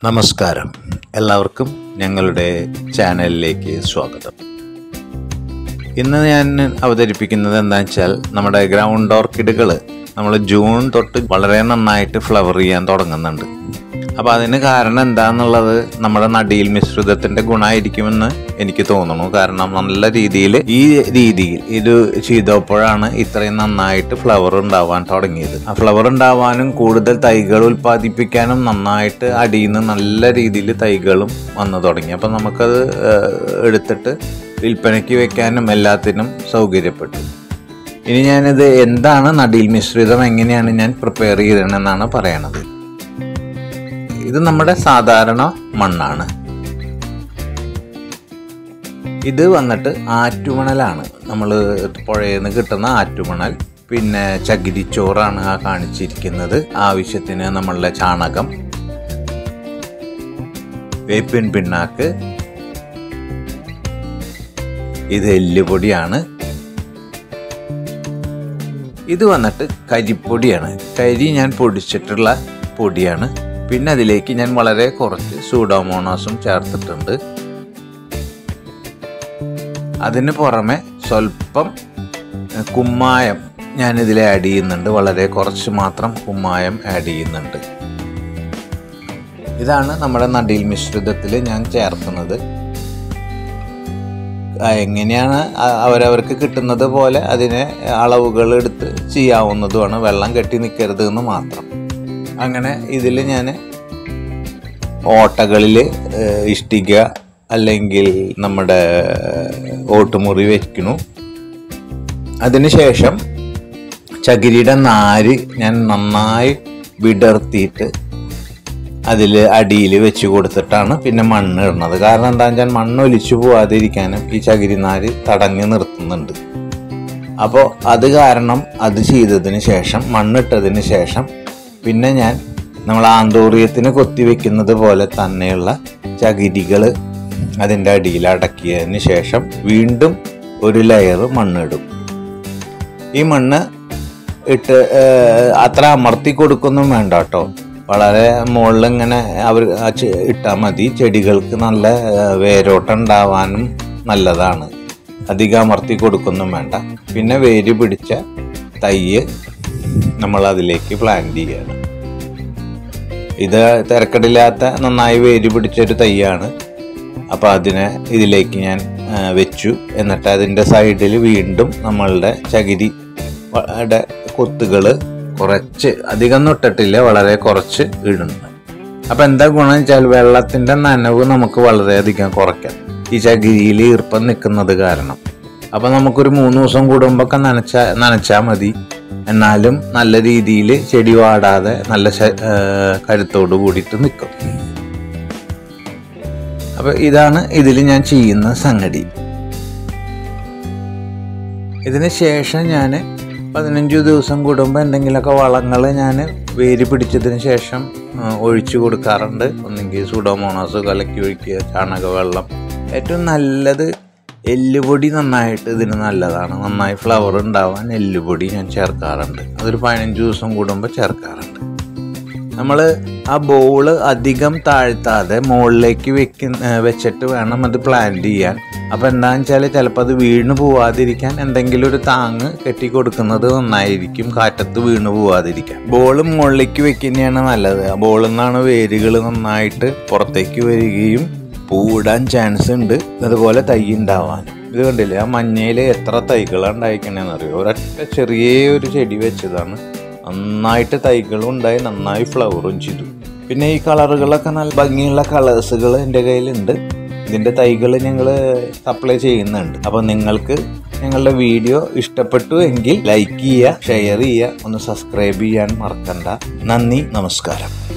നമസ്കാരം എല്ലാവർക്കും ഞങ്ങളുടെ ചാനലിലേക്ക് സ്വാഗതം ഇന്ന് ഞാൻ അവതരിപ്പിക്കുന്നത് എന്താണെന്ന് വെച്ചാൽ നമ്മുടെ ഗ്രൗണ്ട് ഓർക്കിഡുകൾ നമ്മൾ ജൂൺ തൊട്ട് വളരെ നന്നായിട്ട് ഫ്ലവർ ചെയ്യാൻ തുടങ്ങുന്നുണ്ട് അപ്പോൾ അതിന് കാരണം എന്താണെന്നുള്ളത് നമ്മുടെ നടിയിൽ മിശ്രിതത്തിൻ്റെ ഗുണമായിരിക്കുമെന്ന് എനിക്ക് തോന്നുന്നു കാരണം നല്ല രീതിയിൽ ഈ രീതിയിൽ ഇത് ചെയ്തപ്പോഴാണ് ഇത്രയും നന്നായിട്ട് ഫ്ലവർ ഉണ്ടാവാൻ തുടങ്ങിയത് ആ ഫ്ലവർ ഉണ്ടാവാനും കൂടുതൽ തൈകൾ ഉൽപ്പാദിപ്പിക്കാനും നന്നായിട്ട് അടിയിൽ നിന്ന് നല്ല രീതിയിൽ തൈകളും വന്നു തുടങ്ങി അപ്പം നമുക്കത് ഏഹ്, എടുത്തിട്ട് വിൽപ്പനയ്ക്ക് വെക്കാനും എല്ലാത്തിനും സൗകര്യപ്പെട്ടു ഇനി ഞാനിത് എന്താണ് നടിയിൽ മിശ്രിതം എങ്ങനെയാണ് ഞാൻ പ്രിപ്പയർ ചെയ്തതെന്നാണ് പറയണത് ഇത് നമ്മുടെ സാധാരണ മണ്ണാണ് ഇത് വന്നിട്ട് ആറ്റുമണലാണ് നമ്മൾ പുഴയിൽ നിന്ന് കിട്ടുന്ന ആറ്റുമണൽ പിന്നെ ചകിരിച്ചോറാണ് ആ കാണിച്ചിരിക്കുന്നത് ആവശ്യത്തിന് നമ്മളുടെ ചാണകം വേപ്പിൻ പിണ്ണാക്ക് ഇത് എല്ലുപൊടിയാണ് ഇത് വന്നിട്ട് കരിപ്പൊടിയാണ് കരി ഞാൻ പൊടിച്ചിട്ടുള്ള പൊടിയാണ് പിന്നെ അതിലേക്ക് ഞാൻ വളരെ കുറച്ച് സൂഡോമോണോസും ചേർത്തിട്ടുണ്ട് അതിന് പുറമെ സ്വല്പം ഏ, കുമ്മായം ഞാൻ ഇതിൽ ആഡ് ചെയ്യുന്നുണ്ട് വളരെ കുറച്ച് മാത്രം കുമ്മായം ആഡ് ചെയ്യുന്നുണ്ട് ഇതാണ് നമ്മുടെ നടിയിൽ മിശ്രിതത്തിൽ ഞാൻ ചേർക്കുന്നത് ആ, എങ്ങനെയാണ് അ- അവരവർക്ക് കിട്ടുന്നത് പോലെ അതിനെ അളവുകൾ എടുത്ത് ചെയ്യാവുന്നതുമാണ് വെള്ളം കെട്ടി നിൽക്കരുത് എന്ന് മാത്രം അങ്ങനെ ഇതിൽ ഞാൻ ഓട്ടകളിൽ ഇഷ്ടിക അല്ലെങ്കിൽ നമ്മുടെ ഓട്ടുമുറി വെക്കണു അതിനുശേഷം ചകിരിയുടെ നാര് ഞാൻ നന്നായി വിടർത്തിയിട്ട് അതിൽ അടിയിൽ വെച്ച് കൊടുത്തിട്ടാണ് പിന്നെ മണ്ണ് ഇടുന്നത് കാരണം എന്താ വെച്ചാൽ മണ്ണ് ഒലിച്ചു പോവാതിരിക്കാനും ഈ ചകിരിനാര് തടഞ്ഞു നിർത്തുന്നുണ്ട് അപ്പോൾ അത് കാരണം അത് ചെയ്തതിന് ശേഷം മണ്ണിട്ടതിന് ശേഷം പിന്നെ ഞാൻ നമ്മൾ ആന്തോറിയത്തിന് കൊത്തിവെക്കുന്നത് പോലെ തന്നെയുള്ള ചകിരികൾ അതിൻ്റെ അടിയിൽ അടക്കിയതിന് ശേഷം വീണ്ടും ഒരു ലെയർ മണ്ണിടും ഈ മണ്ണ് ഇട്ട് ഏഹ്, അത്ര അമർത്തി കൊടുക്കൊന്നും വേണ്ട കേട്ടോ വളരെ മുകളിൽ ഇങ്ങനെ അവർ ഇട്ടാൽ മതി ചെടികൾക്ക് നല്ല ഏഹ്, വേരോട്ടം ഉണ്ടാവാനും നല്ലതാണ് അധികം അമർത്തി കൊടുക്കൊന്നും വേണ്ട പിന്നെ വേര് പിടിച്ച തയ്യ് നമ്മൾ അതിലേക്ക് പ്ലാന്റ് ചെയ്യണം ഇത് തിരക്കടില്ലാത്ത നന്നായി വേര് പിടിച്ചൊരു തൈയാണ് അപ്പോൾ അതിനെ ഇതിലേക്ക് ഞാൻ ആ, വെച്ചു എന്നിട്ട് അതിൻ്റെ സൈഡിൽ വീണ്ടും നമ്മളുടെ ചകിരി ടെ കൊത്തുകൾ കുറച്ച് അധികം തൊട്ടിട്ടില്ല വളരെ കുറച്ച് ഇടുന്നു അപ്പം എന്താ ഗുണം വെച്ചാൽ വെള്ളത്തിൻ്റെ നനവ് നമുക്ക് വളരെയധികം കുറയ്ക്കാം ഈ ചകിരിയിൽ ഈർപ്പം നിൽക്കുന്നത് കാരണം അപ്പം നമുക്കൊരു മൂന്ന് ദിവസം കൂടുമ്പോഴൊക്കെ നനച്ച നനച്ചാൽ മതി എന്നാലും നല്ല രീതിയിൽ ചെടി വാടാതെ നല്ല ശ- ആ, കരുത്തോട് കൂടിയിട്ട് നിൽക്കും അപ്പൊ ഇതാണ് ഇതിൽ ഞാൻ ചെയ്യുന്ന സംഗതി ഇതിന് ശേഷം ഞാൻ പതിനഞ്ച് ദിവസം കൂടുമ്പോൾ എന്തെങ്കിലുമൊക്കെ വളങ്ങൾ ഞാൻ വേര് പിടിച്ചതിന് ശേഷം ആ, ഒഴിച്ചു കൊടുക്കാറുണ്ട് ഒന്നെങ്കിൽ സുഡോമോണോസ് കലക്കി ഒഴിക്കുക ചാണകവെള്ളം ഏറ്റവും നല്ലത് എല്ലുപൊടി നന്നായിട്ട് ഇതിന് നല്ലതാണ് നന്നായി ഫ്ലവർ ഉണ്ടാവാൻ എല്ലുപൊടി ഞാൻ ചേർക്കാറുണ്ട് അതൊരു പതിനഞ്ച് ദിവസം കൂടുമ്പോൾ ചേർക്കാറുണ്ട് നമ്മൾ ആ ബോള് അധികം താഴ്ത്താതെ മുകളിലേക്ക് വെക്കുന്ന വെച്ചിട്ട് വേണം അത് പ്ലാന്റ് ചെയ്യാൻ അപ്പോൾ എന്താണെന്ന് വെച്ചാൽ ചിലപ്പോൾ അത് വീണ് പോവാതിരിക്കാൻ എന്തെങ്കിലും ഒരു താങ്ങ് കെട്ടി കൊടുക്കുന്നത് നന്നായിരിക്കും കാറ്റത്ത് വീണ് പോവാതിരിക്കാൻ ബോൾ മുകളിലേക്ക് വെക്കുന്നതാണ് നല്ലത് ആ ബോളിൽ നിന്നാണ് വേരുകൾ നന്നായിട്ട് പുറത്തേക്ക് വരികയും പൂവിടാൻ ചാൻസ് ഉണ്ട് അതുപോലെ തൈ ഉണ്ടാവാൻ ഇത് കണ്ടില്ലേ ആ മഞ്ഞയിൽ എത്ര തൈകളാണ് ഉണ്ടായിക്കണേന്ന് അറിയോ ഒരൊറ്റ ചെറിയ ഒരു ചെടി വെച്ചതാണ് നന്നായിട്ട് തൈകളും ഉണ്ടായി നന്നായി ഫ്ലവറും ചെയ്തു പിന്നെ ഈ കളറുകളൊക്കെ നല്ല ഭംഗിയുള്ള കളേഴ്സുകൾ എൻ്റെ കയ്യിലുണ്ട് ഇതിൻ്റെ തൈകൾ ഞങ്ങൾ സപ്ലൈ ചെയ്യുന്നുണ്ട് അപ്പോൾ നിങ്ങൾക്ക് ഞങ്ങളുടെ വീഡിയോ ഇഷ്ടപ്പെട്ടു എങ്കിൽ ലൈക്ക് ചെയ്യുക ഷെയർ ചെയ്യുക ഒന്ന് സബ്സ്ക്രൈബ് ചെയ്യാൻ മറക്കണ്ട നന്ദി നമസ്കാരം